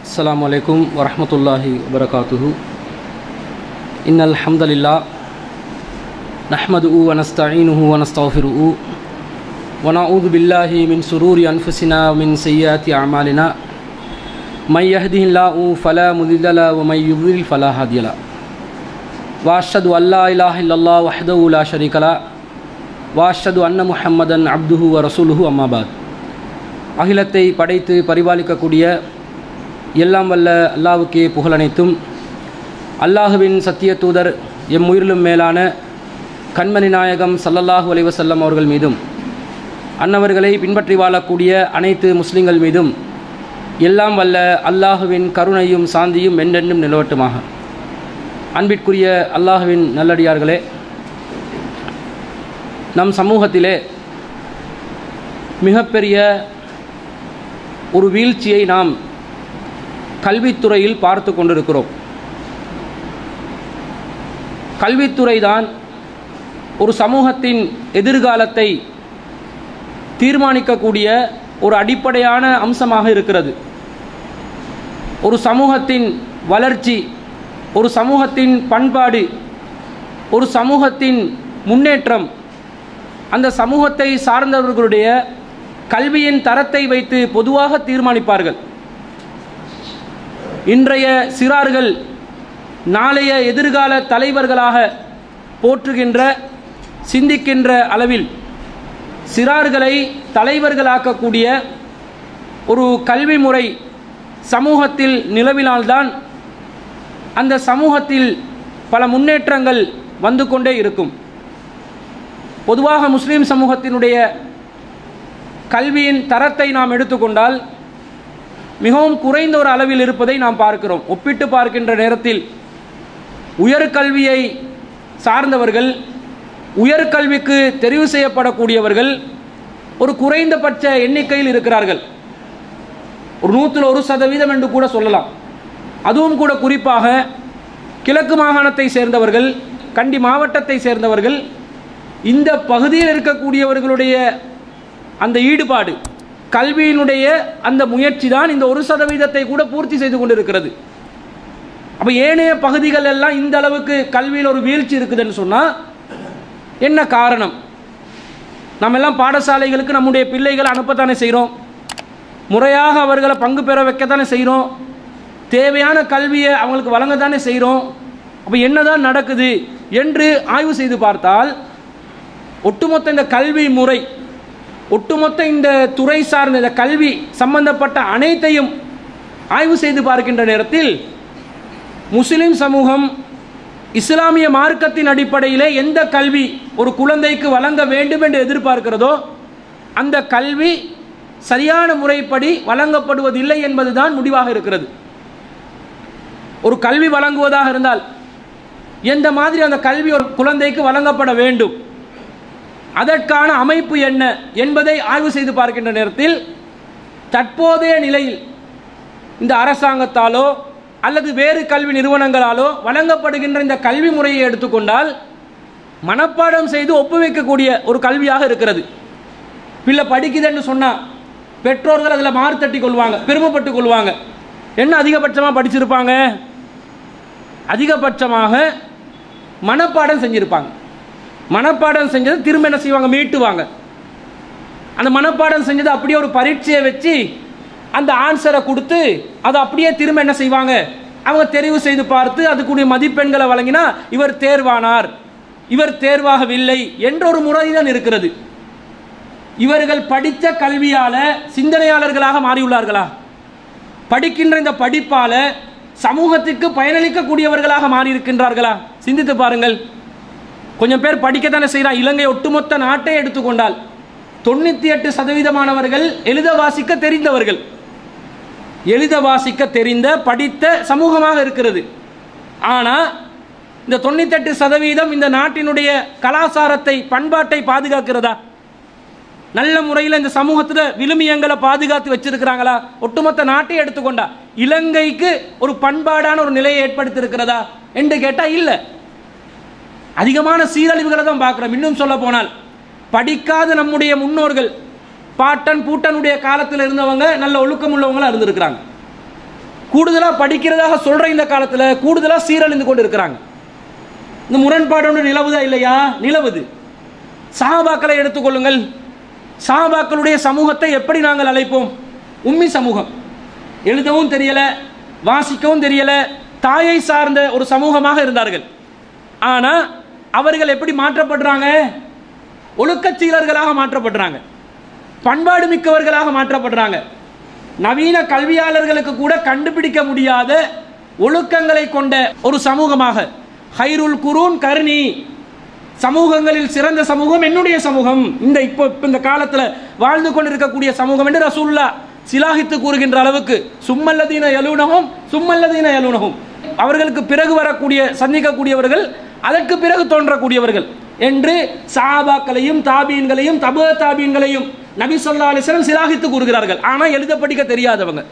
السلام عليكم ورحمة الله وبركاته إن الحمد لله نحمده ونستعينه ونستغفره ونعوذ بالله من سرور أنفسنا ومن سيئات أعمالنا من يهده الله فلا مضل له ومن يضلل فلا هادي له وأشهد أن لا إله إلا الله وحده لا شريك له وأشهد أن محمدا عبده ورسوله أما بعد அகிலத்தை படைத்து பரிபாலிக்கக்கூடிய எல்லாம் வல்ல அல்லாவுக்கே புகழனைத்தும் அல்லாஹுவின் சத்திய தூதர் எம் உயிரிலும் மேலான கண்மணி நாயகம் சல்லல்லாஹு அலைவசல்லம் அவர்கள் மீதும் அன்னவர்களை பின்பற்றி வாழக்கூடிய அனைத்து முஸ்லிம்கள் மீதும் எல்லாம் வல்ல அல்லாஹுவின் கருணையும் சாந்தியும் என்றென்றும் நிலவட்டுமாக அன்பிற்குரிய அல்லாஹுவின் நல்லடியார்களே நம் சமூகத்திலே மிகப்பெரிய ஒரு வீழ்ச்சியை நாம் கல்வித்துறையில் பார்த்து கொண்டிருக்கிறோம் கல்வித்துறை தான் ஒரு சமூகத்தின் எதிர்காலத்தை தீர்மானிக்கக்கூடிய ஒரு அடிப்படையான அம்சமாக இருக்கிறது ஒரு சமூகத்தின் வளர்ச்சி ஒரு சமூகத்தின் பண்பாடு ஒரு சமூகத்தின் முன்னேற்றம் அந்த சமூகத்தை சார்ந்தவர்களுடைய கல்வியின் தரத்தை வைத்து பொதுவாக தீர்மானிப்பார்கள் இன்றைய சிறார்கள் நாளைய எதிர்கால தலைவர்களாக போற்றுகின்ற சிந்திக்கின்ற அளவில் சிறார்களை தலைவர்களாக்கக்கூடிய ஒரு கல்வி முறை சமூகத்தில் நிலவினால்தான் அந்த சமூகத்தில் பல முன்னேற்றங்கள் வந்து கொண்டே இருக்கும் பொதுவாக முஸ்லீம் சமூகத்தினுடைய கல்வியின் தரத்தை நாம் எடுத்துக்கொண்டால் மிகவும் குறைந்த ஒரு அளவில் இருப்பதை நாம் பார்க்கிறோம் ஒப்பிட்டு பார்க்கின்ற நேரத்தில் உயர்கல்வியை சார்ந்தவர்கள் உயர்கல்விக்கு தெரிவு செய்யப்படக்கூடியவர்கள் ஒரு குறைந்தபட்ச எண்ணிக்கையில் இருக்கிறார்கள் ஒரு நூற்றில் ஒரு சதவீதம் என்று கூட சொல்லலாம் அதுவும் கூட குறிப்பாக கிழக்கு மாகாணத்தை சேர்ந்தவர்கள் கண்டி மாவட்டத்தை சேர்ந்தவர்கள் இந்த பகுதியில் இருக்கக்கூடியவர்களுடைய அந்த ஈடுபாடு கல்வியினுடைய அந்த முயற்சி தான் இந்த ஒரு சதவீதத்தை கூட பூர்த்தி செய்து கொண்டிருக்கிறது அப்போ ஏனைய பகுதிகள் எல்லாம் இந்த அளவுக்கு கல்வியில் ஒரு வீழ்ச்சி இருக்குதுன்னு சொன்னால் என்ன காரணம் நம்ம எல்லாம் பாடசாலைகளுக்கு நம்முடைய பிள்ளைகளை அனுப்பத்தானே செய்கிறோம் முறையாக அவர்களை பங்கு பெற வைக்கத்தானே செய்கிறோம் தேவையான கல்வியை அவங்களுக்கு வழங்கத்தானே செய்கிறோம் அப்போ என்னதான் நடக்குது என்று ஆய்வு செய்து பார்த்தால் ஒட்டுமொத்த இந்த கல்வி முறை ஒட்டுமொத்த இந்த துறை சார்ந்த இந்த கல்வி சம்பந்தப்பட்ட அனைத்தையும் ஆய்வு செய்து பார்க்கின்ற நேரத்தில் முஸ்லிம் சமூகம் இஸ்லாமிய மார்க்கத்தின் அடிப்படையிலே எந்த கல்வி ஒரு குழந்தைக்கு வழங்க வேண்டும் என்று எதிர்பார்க்கிறதோ அந்த கல்வி சரியான முறைப்படி வழங்கப்படுவதில்லை என்பதுதான் முடிவாக இருக்கிறது ஒரு கல்வி வழங்குவதாக இருந்தால் எந்த மாதிரி அந்த கல்வி ஒரு குழந்தைக்கு வழங்கப்பட வேண்டும் அதற்கான அமைப்பு என்ன என்பதை ஆய்வு செய்து பார்க்கின்ற நேரத்தில் தற்போதைய நிலையில் இந்த அரசாங்கத்தாலோ அல்லது வேறு கல்வி நிறுவனங்களாலோ வழங்கப்படுகின்ற இந்த கல்வி முறையை எடுத்துக்கொண்டால் மனப்பாடம் செய்து ஒப்புவிக்கக்கூடிய ஒரு கல்வியாக இருக்கிறது பிள்ளை படிக்குதுன்னு சொன்னால் பெற்றோர்கள் அதில் மார்த்தட்டி கொள்வாங்க பெருமைப்பட்டு கொள்வாங்க என்ன அதிகபட்சமாக படிச்சிருப்பாங்க அதிகபட்சமாக மனப்பாடம் செஞ்சுருப்பாங்க மனப்பாடம் செஞ்சதை திரும்ப என்ன செய்வாங்க மீட்டுவாங்க அந்த மனப்பாடம் செஞ்சதை அப்படியே ஒரு பரீட்சையை வச்சு அந்த ஆன்சரை கொடுத்து அதை அப்படியே திரும்ப என்ன செய்வாங்க அவங்க தெரிவு செய்து பார்த்து அதுக்குரிய மதிப்பெண்களை வழங்கினா இவர் தேர்வானார் இவர் தேர்வாகவில்லை என்ற ஒரு முறை தான் இருக்கிறது இவர்கள் படித்த கல்வியால சிந்தனையாளர்களாக மாறியுள்ளார்களா படிக்கின்ற இந்த படிப்பால சமூகத்திற்கு பயனளிக்கக்கூடியவர்களாக மாறி இருக்கின்றார்களா சிந்தித்து பாருங்கள் கொஞ்சம் பேர் படிக்கத்தானே செய்கிறான் இலங்கை ஒட்டுமொத்த நாட்டை எடுத்துக்கொண்டால் தொண்ணூற்றி எட்டு சதவீதமானவர்கள் எழுத வாசிக்க தெரிந்தவர்கள் எழுத வாசிக்க தெரிந்த படித்த சமூகமாக இருக்கிறது ஆனால் இந்த தொண்ணூத்தெட்டு சதவீதம் இந்த நாட்டினுடைய கலாச்சாரத்தை பண்பாட்டை பாதுகாக்கிறதா நல்ல முறையில் இந்த சமூகத்தில் விழுமியங்களை பாதுகாத்து வச்சிருக்கிறாங்களா ஒட்டுமொத்த நாட்டை எடுத்துக்கொண்டா இலங்கைக்கு ஒரு பண்பாடான ஒரு நிலையை ஏற்படுத்தி இருக்கிறதா என்று கேட்டால் இல்லை அதிகமான சீரழிவுகளை தான் பார்க்குறோம் இன்னும் சொல்ல போனால் படிக்காத நம்முடைய முன்னோர்கள் பாட்டன் பூட்டனுடைய காலத்தில் இருந்தவங்க நல்ல ஒழுக்கம் உள்ளவங்களா இருந்திருக்கிறாங்க கூடுதலாக படிக்கிறதாக சொல்ற இந்த காலத்தில் கூடுதலாக சீரழிந்து கொண்டு இருக்கிறாங்க இந்த முரண்பாடு ஒன்று நிலவுதா இல்லையா நிலவுது சஹாபாக்களை எடுத்துக்கொள்ளுங்கள் சஹாபாக்களுடைய சமூகத்தை எப்படி நாங்கள் அழைப்போம் உம்மி சமூகம் எழுதவும் தெரியல வாசிக்கவும் தெரியல தாயை சார்ந்த ஒரு சமூகமாக இருந்தார்கள் ஆனா அவர்கள் எப்படி மாற்றப்படுறாங்க ஒழுக்கச்சீலர்களாக மாற்றப்படுறாங்க பண்பாடு மிக்கவர்களாக மாற்றப்படுறாங்க நவீன கல்வியாளர்களுக்கு கூட கண்டுபிடிக்க முடியாத ஒழுக்கங்களை கொண்ட ஒரு சமூகமாக ஹைருல் குரூன் கருணி சமூகங்களில் சிறந்த சமூகம் என்னுடைய சமூகம் இந்த இப்போ இப்ப இந்த காலத்தில் வாழ்ந்து கொண்டிருக்கக்கூடிய சமூகம் என்று ரசூல்லா சிலாகித்து கூறுகின்ற அளவுக்கு சும்மல்லதீன யலூனகும் சும்மல்லதீன யலூனகும் அவர்களுக்கு பிறகு வரக்கூடிய சந்திக்கக்கூடியவர்கள் அதற்கு பிறகு தோன்றக்கூடியவர்கள் என்று சாபாக்களையும் தாபீன்களையும் தபு தாபீன்களையும் நபி சொல்லா அலிஸ்லாம் சிலாகித்து கூறுகிறார்கள் ஆனால் எழுத படிக்க தெரியாதவங்க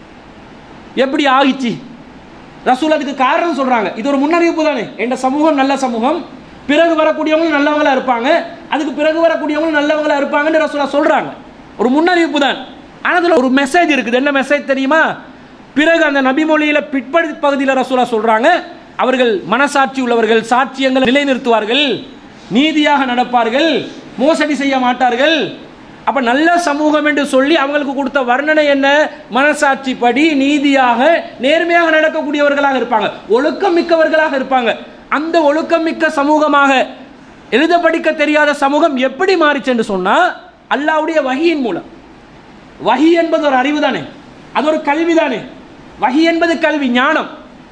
எப்படி ஆகிச்சு ரசூல் அதுக்கு காரணம் சொல்றாங்க இது ஒரு முன்னறிவிப்பு தானே என்ற சமூகம் நல்ல சமூகம் பிறகு வரக்கூடியவங்களும் நல்லவங்களா இருப்பாங்க அதுக்கு பிறகு வரக்கூடியவங்களும் நல்லவங்களா இருப்பாங்கன்னு ரசூலா சொல்றாங்க ஒரு முன்னறிவிப்பு தான் ஆனால் அதில் ஒரு மெசேஜ் இருக்குது என்ன மெசேஜ் தெரியுமா பிறகு அந்த நபிமொழியில பிற்படி பகுதியில் ரசூலா சொல்றாங்க அவர்கள் மனசாட்சி உள்ளவர்கள் சாட்சியங்களை நிலைநிறுத்துவார்கள் நீதியாக நடப்பார்கள் மோசடி செய்ய மாட்டார்கள் அப்ப நல்ல சமூகம் என்று சொல்லி அவங்களுக்கு கொடுத்த வர்ணனை என்ன மனசாட்சி படி நீதியாக நேர்மையாக நடக்கக்கூடியவர்களாக இருப்பாங்க ஒழுக்கம் மிக்கவர்களாக இருப்பாங்க அந்த ஒழுக்கம் மிக்க சமூகமாக எழுத படிக்க தெரியாத சமூகம் எப்படி மாறிச்சு என்று சொன்னா அல்லாவுடைய வகியின் மூலம் வஹி என்பது ஒரு அறிவு தானே அது ஒரு கல்வி தானே வஹி என்பது கல்வி ஞானம்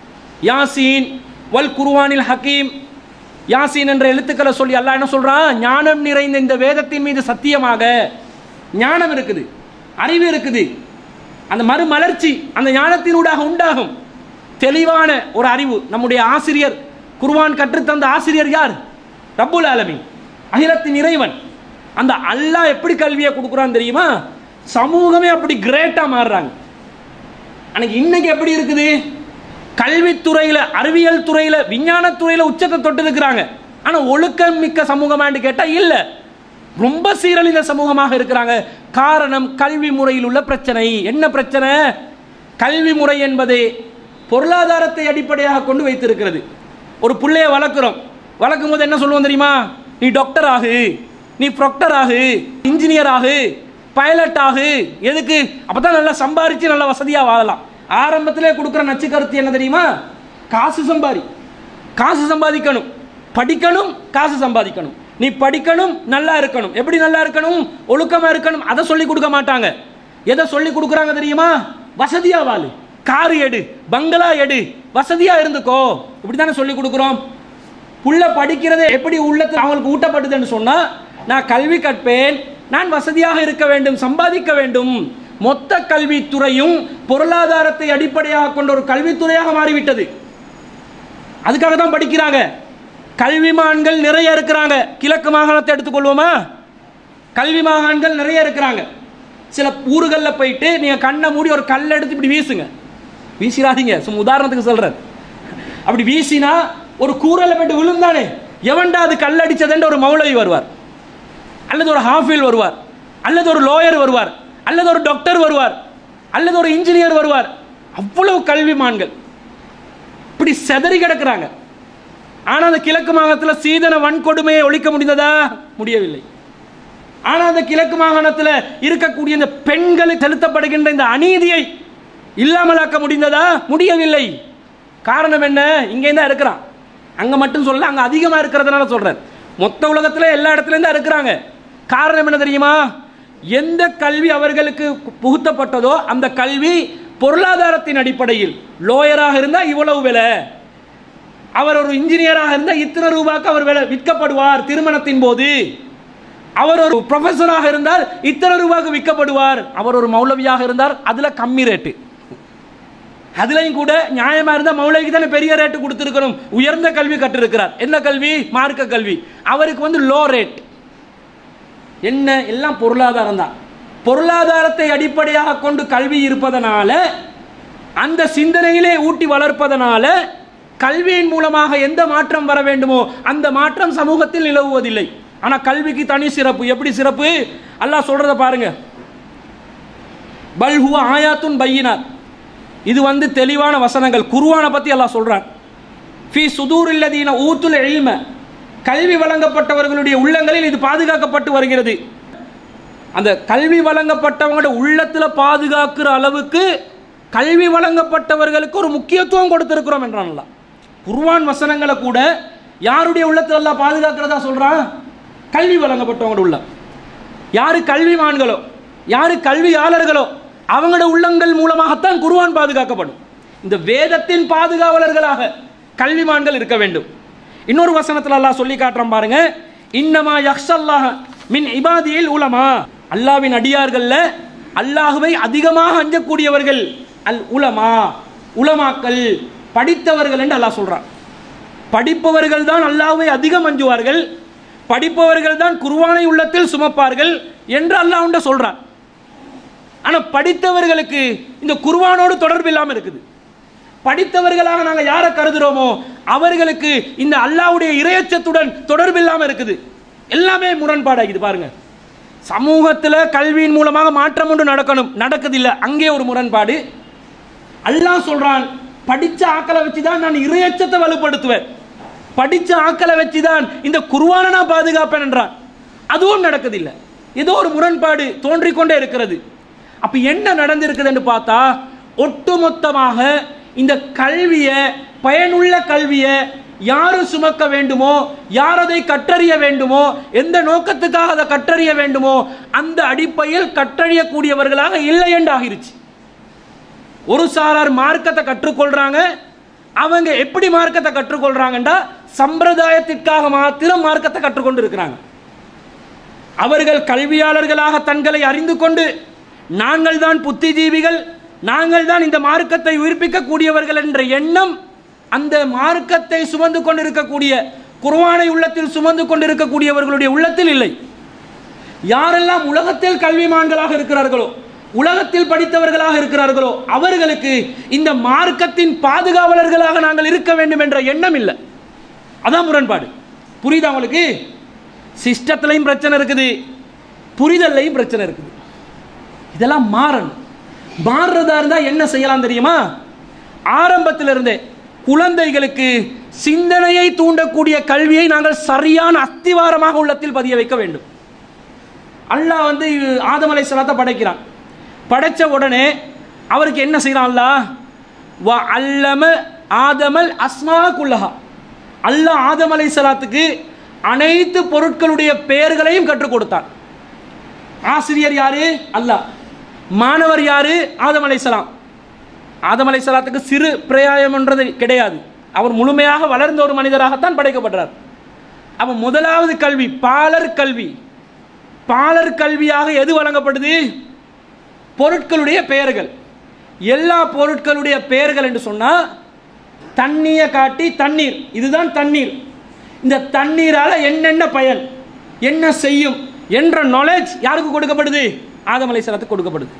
யாசீன் வல் குருவானில் ஹக்கீம் யாசீன் என்ற எழுத்துக்களை சொல்லி அல்லாஹ் என்ன சொல்றான் ஞானம் நிறைந்த இந்த வேதத்தின் மீது சத்தியமாக ஞானம் இருக்குது அறிவு இருக்குது அந்த மறுமலர்ச்சி அந்த ஞானத்தினூடாக உண்டாகும் தெளிவான ஒரு அறிவு நம்முடைய ஆசிரியர் குர்வான் கற்றுத்தந்த ஆசிரியர் யார் ரப்புல் ஆலமீன் அகிலத்தின் இறைவன் அந்த அல்லாஹ் எப்படி கல்வியை கொடுக்குறான்னு தெரியுமா சமூகமே அப்படி கிரேட்டா மாறுறாங்க அன்னைக்கு இன்னைக்கு எப்படி இருக்குது கல்வித்துறையில அறிவியல் துறையில விஞ்ஞான துறையில உச்சத்தை தொட்டு இருக்கிறாங்க ஆனா ஒழுக்கம் மிக்க சமூகமான்னு கேட்டா இல்ல ரொம்ப சீரழிந்த சமூகமாக இருக்கிறாங்க காரணம் கல்வி முறையில் உள்ள பிரச்சனை என்ன பிரச்சனை கல்வி முறை என்பது பொருளாதாரத்தை அடிப்படையாக கொண்டு வைத்திருக்கிறது ஒரு பிள்ளைய வளர்க்குறோம் வளர்க்கும் போது என்ன சொல்லுவோம் தெரியுமா நீ டாக்டர் ஆகு நீ ப்ரொக்டர் ஆகு இன்ஜினியர் ஆகு பைலட் ஆகு எதுக்கு அப்பதான் நல்லா சம்பாரிச்சு நல்ல வசதியா வாழலாம் ஆரம்பத்திலே கொடுக்குற நச்சு கருத்து என்ன தெரியுமா காசு சம்பாதி காசு சம்பாதிக்கணும் படிக்கணும் காசு சம்பாதிக்கணும் நீ படிக்கணும் நல்லா இருக்கணும் எப்படி நல்லா இருக்கணும் ஒழுக்கமா இருக்கணும் அதை சொல்லி கொடுக்க மாட்டாங்க எதை சொல்லி கொடுக்குறாங்க தெரியுமா வசதியா வாழு காரு எடு பங்களா எடு வசதியா இருந்துக்கோ இப்படித்தானே சொல்லி கொடுக்குறோம் புள்ள படிக்கிறதை எப்படி உள்ளத்தில் அவங்களுக்கு ஊட்டப்பட்டதுன்னு சொன்னா நான் கல்வி கற்பேன் நான் வசதியாக இருக்க வேண்டும் சம்பாதிக்க வேண்டும் மொத்த கல்வித்துறையும் பொருளாதாரத்தை அடிப்படையாக கொண்ட ஒரு கல்வித்துறையாக மாறிவிட்டது அதுக்காக தான் படிக்கிறாங்க கல்விமான்கள் நிறைய இருக்கிறாங்க கிழக்கு மாகாணத்தை எடுத்துக்கொள்வோமா கல்வி மாகாண்கள் நிறைய இருக்கிறாங்க சில ஊர்களில் போயிட்டு நீங்க கண்ணை மூடி ஒரு கல் எடுத்து இப்படி வீசுங்க வீசிடாதீங்க சும்மா உதாரணத்துக்கு சொல்றேன் அப்படி வீசினா ஒரு கூரலை போயிட்டு விழுந்தானே எவன்டா அது கல் அடிச்சதுன்ற ஒரு மௌலவி வருவார் அல்லது ஒரு ஹாஃபில் வருவார் அல்லது ஒரு லோயர் வருவார் அல்லது ஒரு டாக்டர் வருவார் அல்லது ஒரு இன்ஜினியர் வருவார் அவ்வளவு கல்விமான்கள் இப்படி செதறி கிடக்கிறாங்க ஆனா அந்த கிழக்கு மாகாணத்தில் சீதன வன்கொடுமையை ஒழிக்க முடிந்ததா முடியவில்லை ஆனா அந்த கிழக்கு மாகாணத்தில் இருக்கக்கூடிய இந்த பெண்களுக்கு செலுத்தப்படுகின்ற இந்த அநீதியை இல்லாமலாக்க முடிந்ததா முடியவில்லை காரணம் என்ன இங்கே தான் இருக்கிறான் அங்க மட்டும் சொல்லல அங்க அதிகமா இருக்கிறதுனால சொல்றேன் மொத்த உலகத்துல எல்லா இடத்துலயும் தான் இருக்கிறாங்க காரணம் என்ன தெரியுமா எந்த கல்வி அவர்களுக்கு புகுத்தப்பட்டதோ அந்த கல்வி பொருளாதாரத்தின் அடிப்படையில் லோயராக இருந்தா இவ்வளவு விலை அவர் ஒரு இன்ஜினியராக இருந்தால் இத்தனை ரூபாய்க்கு அவர் விலை விற்கப்படுவார் திருமணத்தின் போது அவர் ஒரு ப்ரொஃபஸராக இருந்தால் இத்தனை ரூபாய்க்கு விற்கப்படுவார் அவர் ஒரு மௌலவியாக இருந்தார் அதுல கம்மி ரேட்டு அதுலயும் கூட நியாயமா இருந்தா மௌலவிக்கு தானே பெரிய ரேட்டு கொடுத்திருக்கணும் உயர்ந்த கல்வி கற்றிருக்கிறார் என்ன கல்வி மார்க்க கல்வி அவருக்கு வந்து லோ ரேட் என்ன எல்லாம் பொருளாதாரம் தான் பொருளாதாரத்தை அடிப்படையாக கொண்டு கல்வி இருப்பதனால அந்த சிந்தனையிலே ஊட்டி வளர்ப்பதனால கல்வியின் மூலமாக எந்த மாற்றம் வர வேண்டுமோ அந்த மாற்றம் சமூகத்தில் நிலவுவதில்லை ஆனா கல்விக்கு தனி சிறப்பு எப்படி சிறப்பு அல்லாஹ் சொல்றத பாருங்க பல்ஹுவ ஆயாத்துன் பையினார் இது வந்து தெளிவான வசனங்கள் குருவானை பற்றி எல்லாம் சொல்கிறான் ஃபி சுதூர் இல்லதீன ஊத்துல் இல்ம கல்வி வழங்கப்பட்டவர்களுடைய உள்ளங்களில் இது பாதுகாக்கப்பட்டு வருகிறது அந்த கல்வி வழங்கப்பட்டவங்களோட உள்ளத்தில் பாதுகாக்கிற அளவுக்கு கல்வி வழங்கப்பட்டவர்களுக்கு ஒரு முக்கியத்துவம் கொடுத்திருக்கிறோம் என்றான்ல குர்வான் வசனங்களை கூட யாருடைய உள்ளத்தில் எல்லாம் பாதுகாக்கிறதா சொல்றான் கல்வி வழங்கப்பட்டவங்களோட உள்ளம் யாரு கல்விமான்களோ யாரு கல்வியாளர்களோ அவங்களோட உள்ளங்கள் மூலமாகத்தான் குர்வான் பாதுகாக்கப்படும் இந்த வேதத்தின் பாதுகாவலர்களாக கல்விமான்கள் இருக்க வேண்டும் இன்னொரு வசனத்தில் அல்லாஹ் சொல்லி காட்டுறான் பாருங்க இன்னமா யக்ஷல்லாஹ மின் இபாதியில் உலமா அல்லாவின் அடியார்கள்ல அல்லாஹுவை அதிகமாக அஞ்சக்கூடியவர்கள் அல் உலமா உலமாக்கள் படித்தவர்கள் என்று அல்லாஹ் சொல்றான் படிப்பவர்கள் தான் அல்லாஹ்வை அதிகம் அஞ்சுவார்கள் படிப்பவர்கள் தான் குர்வானை உள்ளத்தில் சுமப்பார்கள் என்று அல்லாஹ் உண்ட சொல்றான் ஆனா படித்தவர்களுக்கு இந்த குர்வானோடு தொடர்பு இல்லாமல் இருக்குது படித்தவர்களாக நாங்கள் யாரை கருதுறோமோ அவர்களுக்கு இந்த அல்லாவுடைய இரையச்சத்துடன் தொடர்பு இல்லாமல் இருக்குது எல்லாமே முரண்பாடாகுது பாருங்க சமூகத்தில் கல்வியின் மூலமாக மாற்றம் ஒன்று நடக்கணும் நடக்குதில்லை அங்கே ஒரு முரண்பாடு அல்லாஹ் சொல்றான் படிச்ச ஆக்களை வச்சு தான் நான் இரையச்சத்தை வலுப்படுத்துவேன் படிச்ச ஆக்களை வச்சு தான் இந்த குருவான நான் பாதுகாப்பேன் என்றான் அதுவும் நடக்குதில்லை ஏதோ ஒரு முரண்பாடு தோன்றிக்கொண்டே இருக்கிறது அப்ப என்ன நடந்திருக்குதுன்னு பார்த்தா ஒட்டுமொத்தமாக இந்த கல்வியை பயனுள்ள கல்வியை யாரு சுமக்க வேண்டுமோ யார் அதை கற்றறிய வேண்டுமோ எந்த நோக்கத்துக்காக அதை கற்றறிய வேண்டுமோ அந்த அடிப்படையில் கற்றறியக்கூடியவர்களாக இல்லை என்று ஆகிருச்சு ஒரு சாரார் மார்க்கத்தை கற்றுக்கொள்றாங்க அவங்க எப்படி மார்க்கத்தை கற்றுக்கொள்றாங்கன்றா சம்பிரதாயத்திற்காக மாத்திரம் மார்க்கத்தை கற்றுக்கொண்டு இருக்கிறாங்க அவர்கள் கல்வியாளர்களாக தங்களை அறிந்து கொண்டு நாங்கள் தான் புத்திஜீவிகள் நாங்கள் தான் இந்த மார்க்கத்தை உயிர்ப்பிக்க கூடியவர்கள் என்ற எண்ணம் அந்த மார்க்கத்தை சுமந்து கொண்டிருக்கக்கூடிய குர்ஆனை உள்ளத்தில் சுமந்து கொண்டிருக்கக்கூடியவர்களுடைய உள்ளத்தில் இல்லை யாரெல்லாம் உலகத்தில் கல்விமான்களாக இருக்கிறார்களோ உலகத்தில் படித்தவர்களாக இருக்கிறார்களோ அவர்களுக்கு இந்த மார்க்கத்தின் பாதுகாவலர்களாக நாங்கள் இருக்க வேண்டும் என்ற எண்ணம் இல்லை அதான் முரண்பாடு புரியுதா உங்களுக்கு சிஸ்டத்திலையும் பிரச்சனை இருக்குது புரிதல்லையும் பிரச்சனை இருக்குது இதெல்லாம் மாறணும் மாறுறதா இருந்தா என்ன செய்யலாம் தெரியுமா ஆரம்பத்திலிருந்தே குழந்தைகளுக்கு சிந்தனையை தூண்டக்கூடிய கல்வியை நாங்கள் சரியான அஸ்திவாரமாக உள்ளத்தில் பதிய வைக்க வேண்டும் அல்லாஹ் வந்து ஆதம் அலைஹிஸ்ஸலாத்தை படைக்கிறான் படைச்ச உடனே அவருக்கு என்ன செய்யறான் அல்லாஹ் வ அல்லம ஆதமல் அஸ்மா குல்லஹா அல்லாஹ் ஆதம் அலைஹிஸ்ஸலாத்துக்கு அனைத்து பொருட்களுடைய பெயர்களையும் கற்றுக் கொடுத்தான் ஆசிரியர் யாரு அல்லாஹ் மாணவர் யாரு ஆதம் அலைஹிஸ்ஸலாம் ஆதம் அலைஹிஸ்ஸலாத்துக்கு சிறு பிரயாயம் என்றது கிடையாது அவர் முழுமையாக வளர்ந்த ஒரு மனிதராகத்தான் படைக்கப்பட்டார் அப்ப முதலாவது கல்வி பாலர் கல்வி பாலர் கல்வியாக எது வழங்கப்படுது பொருட்களுடைய பெயர்கள் எல்லா பொருட்களுடைய பெயர்கள் என்று சொன்னா தண்ணியை காட்டி தண்ணீர் இதுதான் தண்ணீர் இந்த தண்ணீரால என்னென்ன பயன் என்ன செய்யும் என்ற நாலேஜ் யாருக்கு கொடுக்கப்படுது ஆதம் அலைஹிஸ்ஸலாத்துக்கு கொடுக்கப்படுது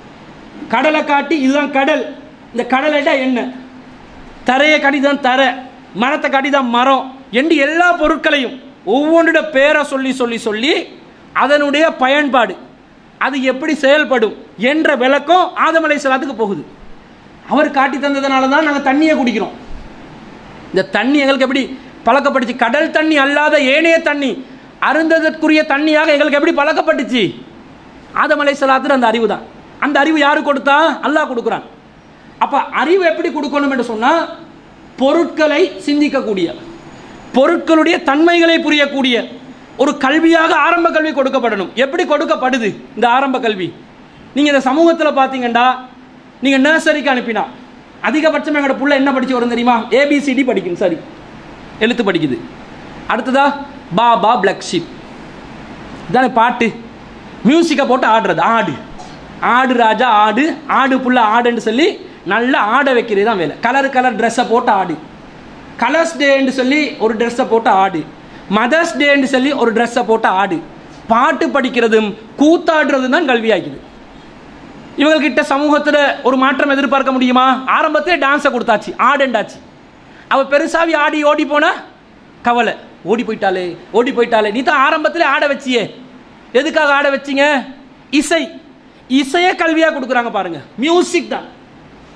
கடலை காட்டி இதுதான் கடல் இந்த கடலைடா என்ன தரையை காட்டி தான் தரை மரத்தை காட்டி தான் மரம் என்று எல்லா பொருட்களையும் ஒவ்வொன்றோட பேரை சொல்லி சொல்லி சொல்லி அதனுடைய பயன்பாடு அது எப்படி செயல்படும் என்ற விளக்கம் ஆதம் அலைஹிஸ்ஸலாத்துக்கு போகுது அவர் காட்டி தந்ததுனால தான் நாங்கள் தண்ணியை குடிக்கிறோம் இந்த தண்ணி எங்களுக்கு எப்படி பழக்கப்பட்டுச்சு கடல் தண்ணி அல்லாத ஏனைய தண்ணி அருந்ததற்குரிய தண்ணியாக எங்களுக்கு எப்படி பழக்கப்பட்டுச்சு ஆதம் அலைஹிஸ்ஸலாத்துக்கு அந்த அறிவு தான் அந்த அறிவு யாரு கொடுத்தா அல்லாஹ் கொடுக்குறான் அப்ப அறிவு எப்படி கொடுக்கணும் என்று சொன்னா பொருட்களை சிந்திக்கக்கூடிய பொருட்களுடைய தன்மைகளை புரியக்கூடிய ஒரு கல்வியாக ஆரம்ப கல்வி கொடுக்கப்படணும் எப்படி கொடுக்கப்படுது இந்த ஆரம்ப கல்வி நீங்க இந்த சமூகத்தில் பார்த்தீங்கன்னா நீங்க நர்சரிக்கு அனுப்பினா அதிகபட்சம் எங்களோட புள்ள என்ன படிச்சு வரும் தெரியுமா ஏபிசிடி படிக்கும் சரி எழுத்து படிக்குது அடுத்ததா பாபா பிளாக் ஷிப் இதானே பாட்டு மியூசிக்கை போட்டு ஆடுறது ஆடு ஆடு ராஜா ஆடு ஆடு புள்ள ஆடுன்னு சொல்லி நல்லா ஆட வைக்கிறது தான் வேலை கலர் கலர் ட்ரெஸ்ஸை போட்டு ஆடு கலர்ஸ் டேன்னு சொல்லி ஒரு ட்ரெஸ்ஸை போட்டு ஆடு மதர்ஸ் டேன்னு சொல்லி ஒரு ட்ரெஸ்ஸை போட்டு ஆடு பாட்டு படிக்கிறதும் கூத்தாடுறதும் தான் கல்வியாக்குது இவங்கக்கிட்ட சமூகத்தில் ஒரு மாற்றம் எதிர்பார்க்க முடியுமா ஆரம்பத்திலே டான்ஸை கொடுத்தாச்சு ஆடுண்டாச்சு அவள் பெருசாவி ஆடி ஓடி போனா கவலை ஓடி போயிட்டாலே ஓடி போயிட்டாலே நீ தான் ஆரம்பத்திலே ஆட வச்சியே எதுக்காக ஆட வச்சீங்க இசை இசையை கல்வியாக கொடுக்குறாங்க பாருங்க மியூசிக் தான்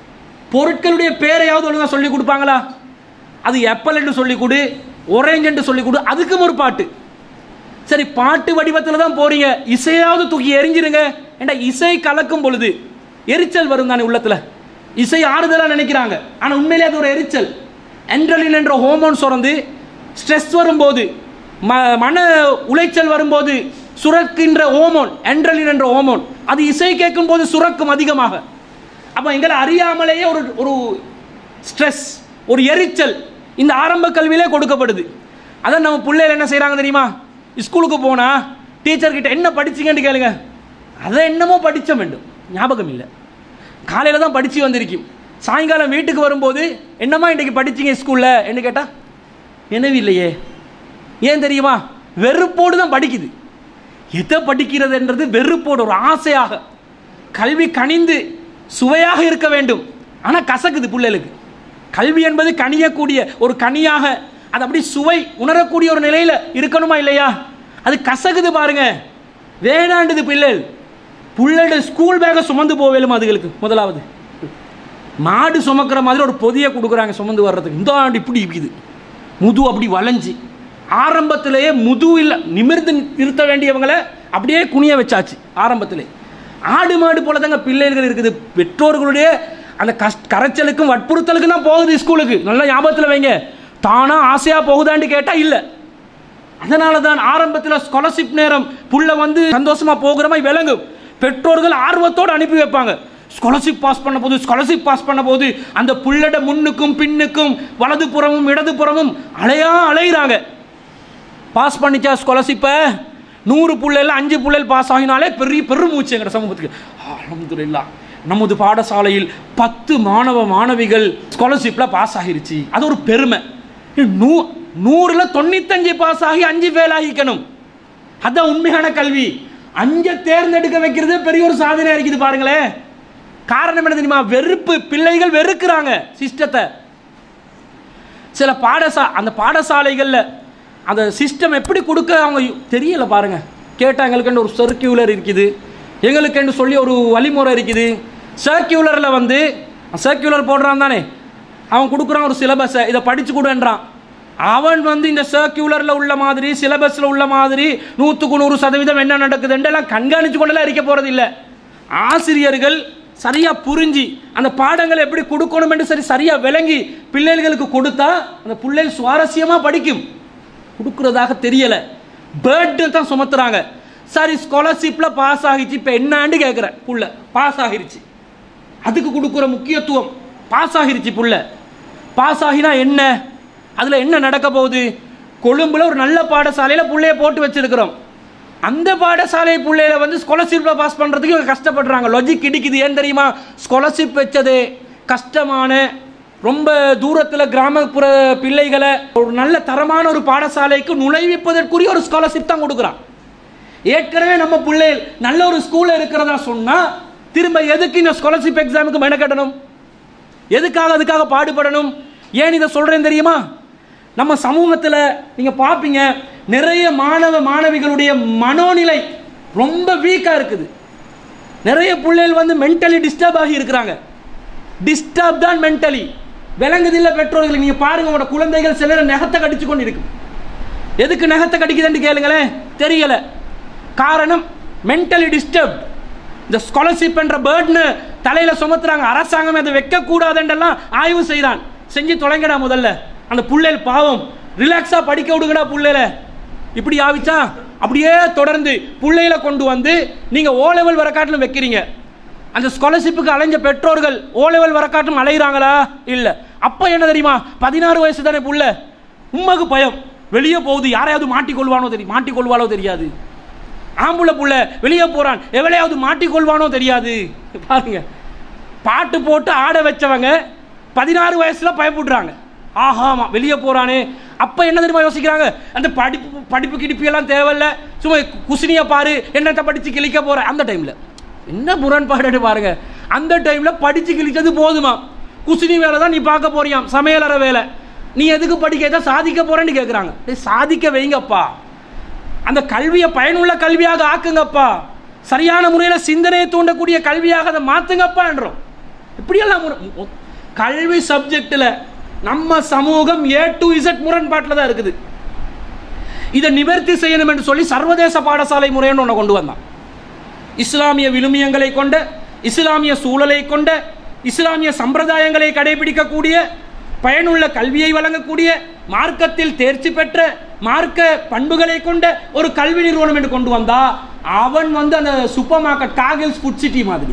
பொருட்களுடைய பேரையாவது ஒழுங்கா சொல்லி கொடுப்பாங்களா அது எப்பல் என்று சொல்லி கொடு ஒரேஞ்ச் என்று சொல்லி கொடு அதுக்கும் ஒரு பாட்டு சரி பாட்டு வடிவத்தில் தான் போறீங்க இசையாவது தூக்கி எரிஞ்சிருங்க ஏண்டா இசை கலக்கும் பொழுது எரிச்சல் வரும் தானே உள்ளத்துல இசை ஆறுதலா நினைக்கிறாங்க ஆனா உண்மையிலே அது ஒரு எரிச்சல் என்ட்ரலின் என்ற ஹோமோன் சுரந்து ஸ்ட்ரெஸ் வரும்போது ம- மன உளைச்சல் வரும்போது சுரக்கின்ற ஹோமோன் என்ட்ரலின் என்ற ஹோமோன் அது இசை கேட்கும் போது சுரக்கும் அதிகமாக அப்போ எங்களை அறியாமலேயே ஒரு ஒரு ஸ்ட்ரெஸ் ஒரு எரிச்சல் இந்த ஆரம்ப கல்வியிலே கொடுக்கப்படுது அதான் நம்ம பிள்ளைகள் என்ன செய்கிறாங்க தெரியுமா ஸ்கூலுக்கு போனா டீச்சர் கிட்ட என்ன படிச்சீங்கன்னு கேளுங்க அதை என்னமோ படிச்ச வேண்டும் ஞாபகம் இல்லை காலையில் தான் படித்து வந்திருக்கும் சாயங்காலம் வீட்டுக்கு வரும்போது என்னம்மா இன்றைக்கு படிச்சீங்க ஸ்கூலில் என்ன கேட்டா நினைவு இல்லையே ஏன் தெரியுமா வெறுப்போடு தான் படிக்குது எதை படிக்கிறதுன்றது வெறுப்போடு ஒரு ஆசையாக கல்வி கனிந்து சுவையாக இருக்க வேண்டும் ஆனால் கசக்குது பிள்ளைகளுக்கு கல்வி என்பது கனியக்கூடிய ஒரு கனியாக அது அப்படி சுவை உணரக்கூடிய ஒரு நிலையில் இருக்கணுமா இல்லையா அது கசக்குது பாருங்க வேணாண்டுது பிள்ளைகள் பிள்ளைட ஸ்கூல் பேக்கை சுமந்து போவேலும் அதுகளுக்கு முதலாவது மாடு சுமக்கிற மாதிரி ஒரு பொதியை கொடுக்குறாங்க சுமந்து வர்றதுக்கு இந்த ஆண்டு இப்படி இருக்குது முது அப்படி வளைஞ்சு ஆரம்பத்திலேயே முது இல்லை நிமிர்ந்து நிறுத்த வேண்டியவங்களை அப்படியே குனிய வச்சாச்சு ஆரம்பத்திலே ஆடு மாடு போல தாங்க பிள்ளைகள் இருக்குது பெற்றோர்களுடைய அந்த கஷ்ட கரைச்சலுக்கும் வற்புறுத்தலுக்கும் தான் போகுது ஸ்கூலுக்கு நல்ல ஞாபகத்தில் வைங்க தானா ஆசையாக போகுதான்னு கேட்டால் இல்லை அதனால தான் ஆரம்பத்தில் ஸ்காலர்ஷிப் நேரம் புள்ள வந்து சந்தோஷமா போகிற மாதிரி விளங்கும் பெற்றோர்கள் ஆர்வத்தோடு அனுப்பி வைப்பாங்க ஸ்காலர்ஷிப் பாஸ் பண்ண போது ஸ்காலர்ஷிப் பாஸ் பண்ண போது அந்த புள்ளட முன்னுக்கும் பின்னுக்கும் வலது புறமும் இடது புறமும் அலையா அலைகிறாங்க பாஸ் பண்ணிச்சா ஸ்காலர்ஷிப்பை நூறு புள்ளையில் அஞ்சு புள்ளைகள் பாஸ் ஆகினாலே பெரிய பெருமூச்சு எங்கள் சமூகத்துக்கு அல்ஹம்துலில்லாஹ் நமது பாடசாலையில் பத்து மாணவ மாணவிகள் ஸ்காலர்ஷிப்பில் பாஸ் ஆகிருச்சு அது ஒரு பெருமை நூ நூறில் தொண்ணூத்தஞ்சு பாஸ் ஆகி அஞ்சு ஃபெயில் ஆகிக்கணும் அதான் உண்மையான கல்வி அஞ்சை தேர்ந்தெடுக்க வைக்கிறது பெரிய ஒரு சாதனையா இருக்குது பாருங்களேன் காரணம் என்ன தெரியுமா வெறுப்பு பிள்ளைகள் வெறுக்கிறாங்க சிஸ்டத்தை சில பாடசா அந்த பாடசாலைகளில் அந்த சிஸ்டம் எப்படி கொடுக்க அவங்க தெரியல பாருங்க கேட்டால் எங்களுக்குன்னு ஒரு சர்க்கியூலர் இருக்குது எங்களுக்குன்னு சொல்லி ஒரு வழிமுறை இருக்குது சர்க்கியூலரில் வந்து சர்க்கியூலர் போடுறான் தானே அவன் கொடுக்குறான் ஒரு சிலபஸை இதை படிச்சு கொடுன்றான் அவன் வந்து இந்த சர்க்கியூலரில் உள்ள மாதிரி சிலபஸில் உள்ள மாதிரி நூற்றுக்கு நூறு சதவீதம் என்ன நடக்குதுன்னு எல்லாம் கண்காணிச்சு கொண்டெல்லாம் இருக்க போகிறது இல்லை ஆசிரியர்கள் சரியா புரிஞ்சு அந்த பாடங்களை எப்படி கொடுக்கணும் என்று சரி சரியா விளங்கி பிள்ளைகளுக்கு கொடுத்தா அந்த பிள்ளைகள் சுவாரஸ்யமா படிக்கும் கொடுக்கறதாக தெரியல பேர்டு தான் சுமத்துறாங்க சரி ஸ்காலர்ஷிப்ல பாஸ் ஆகிச்சு இப்போ என்னான்னு கேட்குறேன் புள்ள பாஸ் ஆகிருச்சு அதுக்கு கொடுக்குற முக்கியத்துவம் பாஸ் ஆகிருச்சு புள்ள பாஸ் ஆகினா என்ன அதில் என்ன நடக்க போகுது கொழும்புல ஒரு நல்ல பாடசாலையில் புள்ளைய போட்டு வச்சிருக்கிறோம் அந்த பாடசாலை பிள்ளையில வந்து ஸ்காலர்ஷிப்பில் பாஸ் பண்ணுறதுக்கு இவங்க கஷ்டப்படுறாங்க லாஜிக் இடிக்குது ஏன் தெரியுமா ஸ்காலர்ஷிப் வச்சது கஷ்டமான ரொம்ப தூரத்தில் கிராமப்புற பிள்ளைகளை ஒரு நல்ல தரமான ஒரு பாடசாலைக்கு நுழைவிப்பதற்குரிய ஒரு ஸ்காலர்ஷிப் தான் கொடுக்குறான் ஏற்கனவே நம்ம பிள்ளைகள் நல்ல ஒரு ஸ்கூலில் இருக்கிறதா சொன்னால் திரும்ப எதுக்கு இந்த ஸ்காலர்ஷிப் எக்ஸாமுக்கு மெனக்கட்டணும் எதுக்காக அதுக்காக பாடுபடணும் ஏன் இதை சொல்கிறேன் தெரியுமா நம்ம சமூகத்தில் நீங்கள் பார்ப்பீங்க நிறைய மாணவ மாணவிகளுடைய மனோநிலை ரொம்ப வீக்காக இருக்குது நிறைய பிள்ளைகள் வந்து மென்டலி டிஸ்டர்ப் ஆகி இருக்கிறாங்க டிஸ்டர்ப் தான் மென்டலி விளங்குதில்ல பெற்றோர்கள் நீங்கள் பாருங்க உங்களோட குழந்தைகள் சிலர் நெகத்தை கடிச்சு கொண்டு இருக்கு எதுக்கு நெகத்தை கடிக்குதுன்னு கேளுங்களேன் தெரியல காரணம் மென்டலி டிஸ்டர்ப் இந்த ஸ்காலர்ஷிப் என்ற பேர்ட்னு தலையில சுமத்துறாங்க அரசாங்கம் அதை வைக்க கூடாதுன்றெல்லாம் ஆய்வு செய்கிறான் செஞ்சு தொலைங்கடா முதல்ல அந்த புள்ளைகள் பாவம் ரிலாக்ஸா படிக்க விடுங்கடா புள்ளையில இப்படி ஆவிச்சா அப்படியே தொடர்ந்து புள்ளையில கொண்டு வந்து நீங்க ஓ லெவல் வர காட்டிலும் வைக்கிறீங்க அந்த ஸ்காலர்ஷிப்புக்கு அலைஞ்ச பெற்றோர்கள் ஓ லெவல் வர காட்டிலும் அலைகிறாங்களா இல்ல அப்ப என்ன தெரியுமா பதினாறு வயசு தானே புள்ள உண்மைக்கு பயம் வெளியே போகுது யாரையாவது மாட்டிக்கொள்வானோ தெரியும் மாட்டிக்கொள்வாளோ தெரியாது ஆம்புள்ள புள்ள வெளியே போறான் எவளையாவது மாட்டிக்கொள்வானோ தெரியாது பாருங்க பாட்டு போட்டு ஆட வச்சவங்க பதினாறு வயசுல பயப்படுறாங்க ஆஹாமா வெளியே போறானே அப்ப என்ன தெரியுமா யோசிக்கிறாங்க அந்த படிப்பு படிப்பு கிடிப்பு எல்லாம் தேவையில்ல சும்மா குசினிய பாரு என்னத்தை படிச்சு கிழிக்க போற அந்த டைம்ல என்ன முரண்பாடு பாருங்க அந்த டைம்ல படிச்சு கிழிச்சது போதுமா குசினி வேலை தான் நீ பார்க்க போறியாம் சமையலற வேலை நீ எதுக்கு படிக்க ஏதோ சாதிக்க போறேன்னு கேட்குறாங்க டேய், சாதிக்க வைங்கப்பா அந்த கல்வியை பயனுள்ள கல்வியாக ஆக்குங்கப்பா சரியான முறையில் சிந்தனையை தூண்டக்கூடிய கல்வியாக அதை மாத்துங்கப்பா என்றோம் இப்படியெல்லாம் முறை- மொ- கல்வி சப்ஜெக்டில் நம்ம சமூகம் ஏ டு இசட் முரண்பாட்டில் தான் இருக்குது இதை நிவர்த்தி செய்யணும் என்று சொல்லி சர்வதேச பாடசாலை முறைன்னு ஒன்று கொண்டு வந்தான் இஸ்லாமிய விழுமியங்களை கொண்ட இஸ்லாமிய சூழலை கொண்ட இஸ்லாமிய சம்பிரதாயங்களை கடைபிடிக்கக்கூடிய பயனுள்ள கல்வியை வழங்கக்கூடிய மார்க்கத்தில் தேர்ச்சி பெற்ற மார்க்க பண்புகளை கொண்ட ஒரு கல்வி நிறுவனம் என்று கொண்டு வந்தா அவன் வந்து அந்த சூப்பர் மார்க்கெட் காகில்ஸ் ஃபுட் சிட்டி மாதிரி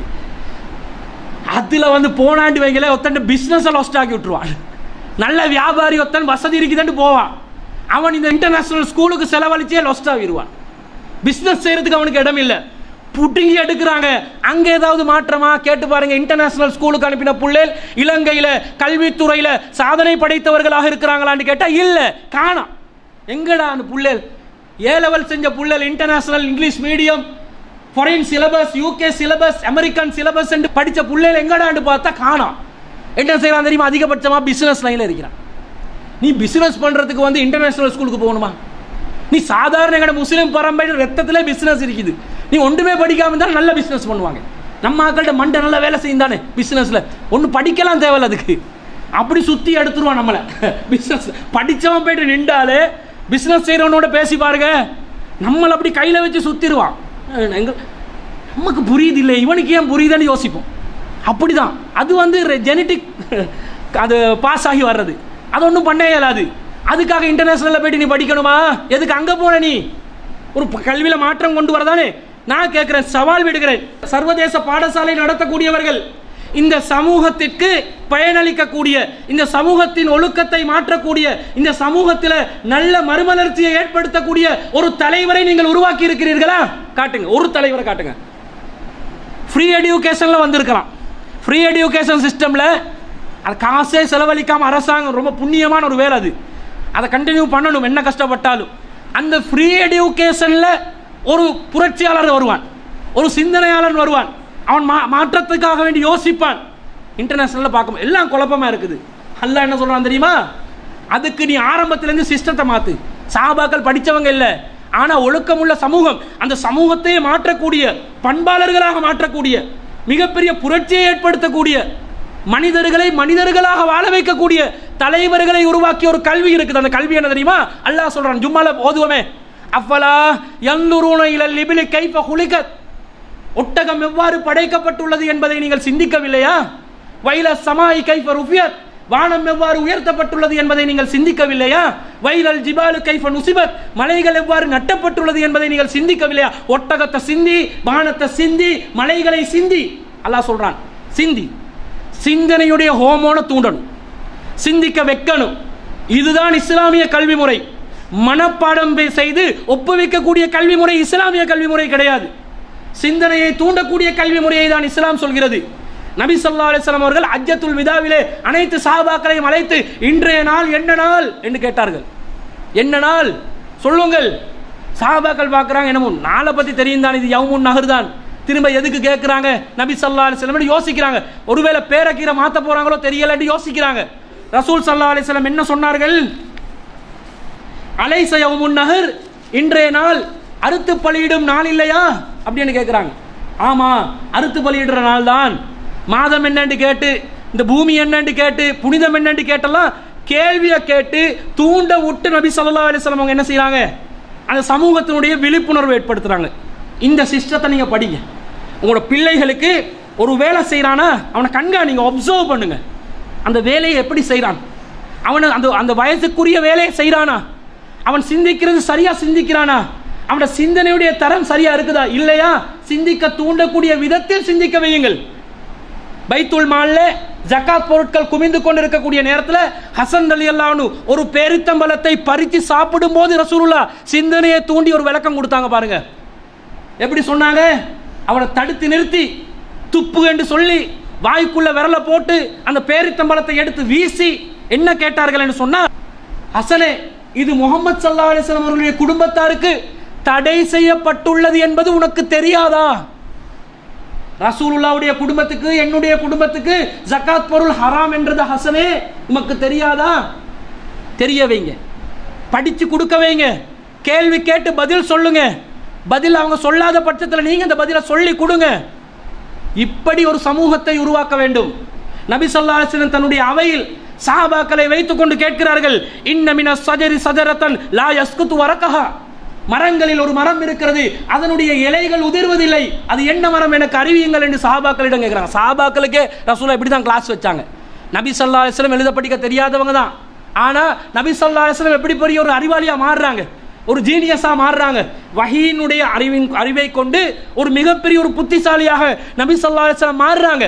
அதுல வந்து போனாண்டு வைங்களே ஒத்தன் பிசினஸ் லாஸ்ட் ஆக்கி விட்டுருவான் நல்ல வியாபாரி ஒத்தன் வசதி இருக்குதுன்னு போவான் அவன் இந்த இன்டர்நேஷனல் ஸ்கூலுக்கு செலவழிச்சே லாஸ்ட் ஆகிடுவான் பிசினஸ் செய்யறதுக்கு அவனுக்கு இடம் இல்லை புட்டுங்கி எடுக்கிறாங்க அங்க ஏதாவது மாற்றமா கேட்டு பாருங்க இன்டர்நேஷனல் ஸ்கூலுக்கு அனுப்பின புள்ளேல் இலங்கையில கல்வித்துறையில சாதனை படைத்தவர்களாக இருக்கிறாங்களான்னு கேட்டா இல்ல காணாம் எங்கடா அந்த புள்ளேல் ஏ லெவல் செஞ்ச புள்ளேல் international English medium foreign syllabus UK syllabus American syllabus என்று படிச்ச புள்ளைகள் எங்கடான்னு பார்த்தா காணாம் என்ன செய்யலாம் தெரியுமா அதிகபட்சமா பிசினஸ் லைன்ல இருக்கிறான் நீ பிசினஸ் பண்றதுக்கு வந்து இன்டர்நேஷனல் ஸ்கூலுக்கு போகணுமா நீ சாதாரண எங்கட முஸ்லீம் பரம்பரை ரத்தத்திலே பிசினஸ் இருக்குது நீ ஒன்றுமே படிக்காம இருந்தாலும் நல்ல பிசினஸ் பண்ணுவாங்க நம்ம ஆக்கள்கிட்ட மண்டை நல்லா வேலை செய்யும் தானே பிசினஸ்ல ஒன்று படிக்கலாம் தேவையில்ல அதுக்கு அப்படி சுத்தி எடுத்துருவான் நம்மளை பிசினஸ் படிச்சவன் போயிட்டு நின்றாலே பிசினஸ் செய்யறவனோட பேசி பாருங்க நம்மளை அப்படி கையில வச்சு சுத்திடுவான் எங்க நமக்கு புரியுது இல்லை இவனுக்கு ஏன் புரியுதுன்னு யோசிப்போம் அப்படிதான் அது வந்து ஜெனட்டிக் அது பாஸ் ஆகி வர்றது அது ஒன்றும் பண்ண இயலாது அதுக்காக இன்டர்நேஷனலில் போயிட்டு நீ படிக்கணுமா எதுக்கு அங்கே போன நீ ஒரு கல்வியில் மாற்றம் கொண்டு வரதானே நான் கேட்குறேன் சவால் விடுகிறேன் சர்வதேச பாடசாலை நடத்தக்கூடியவர்கள் இந்த சமூகத்திற்கு பயனளிக்கக்கூடிய இந்த சமூகத்தின் ஒழுக்கத்தை மாற்றக்கூடிய இந்த சமூகத்தில் நல்ல மறுமலர்ச்சியை ஏற்படுத்தக்கூடிய ஒரு தலைவரை நீங்கள் உருவாக்கி இருக்கிறீர்களா காட்டுங்க ஒரு தலைவரை காட்டுங்க ஃப்ரீ எடியூகேஷன்ல வந்திருக்கலாம் ஃப்ரீ எடியூகேஷன் சிஸ்டம்ல அது காசே செலவழிக்காம அரசாங்கம் ரொம்ப புண்ணியமான ஒரு வேலை அது அதை கண்டினியூ பண்ணணும் என்ன கஷ்டப்பட்டாலும் அந்த ஃப்ரீ எடியூகேஷன்ல ஒரு புரட்சியாளர் வருவான் ஒரு சிந்தனையாளர் வருவான் அவன் மா மாற்றத்துக்காக வேண்டி யோசிப்பான் இன்டர்நேஷனலில் பார்க்கும் எல்லாம் குழப்பமா இருக்குது அல்ல என்ன சொல்றான் தெரியுமா அதுக்கு நீ ஆரம்பத்திலேருந்து சிஸ்டத்தை மாத்து சாபாக்கள் படிச்சவங்க இல்லை ஆனா ஒழுக்கமுள்ள சமூகம் அந்த சமூகத்தையே மாற்றக்கூடிய பண்பாளர்களாக மாற்றக்கூடிய மிகப்பெரிய புரட்சியை ஏற்படுத்தக்கூடிய மனிதர்களை மனிதர்களாக வாழ வைக்கக்கூடிய தலைவர்களை உருவாக்கிய ஒரு கல்வி இருக்குது அந்த கல்வி என்ன தெரியுமா அல்லாஹ் சொல்றான் ஜும்மால ஓதுவமே அஃபலா யந்துருன இலல் லிபிலி கைஃப குலிகத் ஒட்டகம் எவ்வாறு படைக்கப்பட்டுள்ளது என்பதை நீங்கள் சிந்திக்கவில்லையா வைல சமாய் கைஃப ருஃபியத் வானம் எவ்வாறு உயர்த்தப்பட்டுள்ளது என்பதை நீங்கள் சிந்திக்கவில்லையா வைரல் ஜிபாலு கைஃப நுசிபத் மலைகள் எவ்வாறு நட்டப்பட்டுள்ளது என்பதை நீங்கள் சிந்திக்கவில்லையா ஒட்டகத்தை சிந்தி வானத்தை சிந்தி மலைகளை சிந்தி அல்லாஹ் சொல்றான் சிந்தி சிந்தனையுடைய ஹோமோன தூண்டணும் சிந்திக்க வைக்கணும் இதுதான் இஸ்லாமிய கல்வி முறை மனப்பாடம் செய்து ஒப்புவிக்கக்கூடிய கல்வி முறை இஸ்லாமிய கல்வி முறை கிடையாது சிந்தனையை தூண்டக்கூடிய கல்வி முறையை தான் இஸ்லாம் சொல்கிறது நபி சொல்லா அலிஸ்லாம் அவர்கள் அஜத்துல் விதாவிலே அனைத்து சாபாக்களையும் அழைத்து இன்றைய நாள் என்ன நாள் என்று கேட்டார்கள் என்ன நாள் சொல்லுங்கள் சாபாக்கள் பார்க்குறாங்க என்னமோ நாளை பற்றி தெரியும் தான் இது யவுமுன் நகர் தான் திரும்ப எதுக்கு கேட்குறாங்க நபி சல்லா அலிஸ்லாம் யோசிக்கிறாங்க ஒருவேளை பேரக்கீரை மாற்ற போறாங்களோ தெரியலன்னு யோசிக்கிறாங்க ரசூல் சல்லா அலிஸ்லாம் என்ன சொன்னார்கள் அலைச யவுமுன் நகர் இன்றைய நாள் அறுத்து பலியிடும் நாள் இல்லையா அப்படின்னு கேட்குறாங்க ஆமா அறுத்து பலியிடுற நாள் தான் மாதம் என்னன்னு கேட்டு இந்த பூமி என்னன்னு கேட்டு புனிதம் என்னன்னு கேட்டெல்லாம் கேள்வியை கேட்டு தூண்ட விட்டு நபி சல்லா அலிஸ்லாம் அவங்க என்ன செய்யறாங்க அந்த சமூகத்தினுடைய விழிப்புணர்வு ஏற்படுத்துறாங்க இந்த சிஸ்டத்தை நீங்க படிங்க உங்களோட பிள்ளைகளுக்கு ஒரு வேலை செய்யறானா அவனை கண்காணிங்க ஒப்சர்வ் பண்ணுங்க அந்த வேலையை எப்படி செய்யறான் அவனை அந்த அந்த வயசுக்குரிய வேலையை செய்யறானா அவன் சிந்திக்கிறது சரியா சிந்திக்கிறானா அவனோட சிந்தனையுடைய தரம் சரியா இருக்குதா இல்லையா சிந்திக்க தூண்டக்கூடிய விதத்தில் சிந்திக்க வையுங்கள் பைத்துல் மால்ல ஜக்காத் பொருட்கள் குமிந்து கொண்டிருக்கக்கூடிய நேரத்தில் ஹசன் அலி அல்லானு ஒரு பேரித்தம்பலத்தை பறித்து சாப்பிடும் போது ரசூலுல்லா சிந்தனையை தூண்டி ஒரு விளக்கம் கொடுத்தாங்க பாருங்க எப்படி சொன்னாங்க அவனை தடுத்து நிறுத்தி துப்பு என்று சொல்லி வாய்க்குள்ள விரல போட்டு அந்த பேரித்தம்பலத்தை எடுத்து வீசி என்ன கேட்டார்கள் என்று சொன்னா ஹசனே இது முகமது சல்லா அலிஸ்லாம் அவர்களுடைய குடும்பத்தாருக்கு தடை செய்யப்பட்டுள்ளது என்பது உனக்கு தெரியாதா ரசூலுல்லாவுடைய குடும்பத்துக்கு என்னுடைய குடும்பத்துக்கு ஜக்காத் பொருள் ஹராம் என்றது ஹசனே உமக்கு தெரியாதா தெரிய வைங்க படிச்சு கொடுக்க வைங்க கேள்வி கேட்டு பதில் சொல்லுங்க பதில் அவங்க சொல்லாத பட்சத்தில் நீங்க இந்த பதிலை சொல்லி கொடுங்க இப்படி ஒரு சமூகத்தை உருவாக்க வேண்டும் நபி ஸல்லல்லாஹு அலைஹி வஸல்லம் தன்னுடைய அவையில் சஹாபாக்களை வைத்துக் கொண்டு கேட்கிறார்கள் இன்ன மின சஜரி சஜரத்தன் லா யஸ்குத்து வரக்கஹா மரங்களில் ஒரு மரம் இருக்கிறது அதனுடைய இலைகள் உதிர்வதில்லை அது என்ன மரம் எனக்கு அறிவியுங்கள் என்று சஹாபாக்களிடம் கேட்கிறாங்க சஹாபாக்களுக்கே ரசூலா இப்படி தான் கிளாஸ் வச்சாங்க நபி ஸல்லல்லாஹு அலைஹி வஸல்லம் எழுத படிக்க தெரியாதவங்க தான் ஆனா நபி ஸல்லல்லாஹு அலைஹி வஸல்லம் எப்படி பெரிய ஒரு அறிவாளியா மாறுறாங்க ஒரு ஜீனியஸா மாறுறாங்க வஹீனுடைய அறிவின் அறிவை கொண்டு ஒரு மிகப்பெரிய ஒரு புத்திசாலியாக நபி ஸல்லல்லாஹு அலைஹி வஸல்லம் மாறுறாங்க